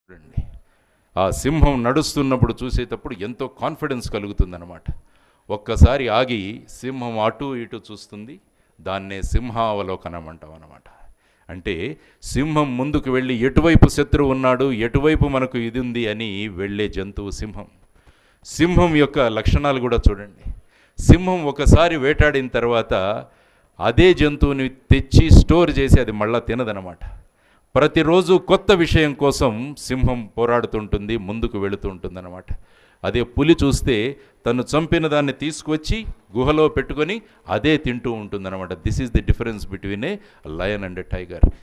చూడండి ఆ సింహం నడుస్తున్నప్పుడు చూసేటప్పుడు ఎంతో కాన్ఫిడెన్స్ కలుగుతుందన్నమాట ఒక్కసారి ఆగి సింహం అటు ఇటు చూస్తుంది దాన్నే సింహావలోకనం అంటాం అన్నమాట అంటే సింహం ముందుకు వెళ్ళి ఎటువైపు శత్రువు ఉన్నాడు ఎటువైపు మనకు ఇది ఉంది అని వెళ్ళే జంతువు సింహం సింహం యొక్క లక్షణాలు కూడా చూడండి సింహం ఒకసారి వేటాడిన తర్వాత అదే జంతువుని తెచ్చి స్టోర్ చేసి అది మళ్ళా తినదనమాట ప్రతిరోజు కొత్త విషయం కోసం సింహం పోరాడుతుంటుంది ముందుకు వెళుతూ ఉంటుందన్నమాట అదే పులి చూస్తే తను చంపిన దాన్ని తీసుకొచ్చి గుహలో పెట్టుకొని అదే తింటూ ఉంటుందన్నమాట this is the difference between a lion and tiger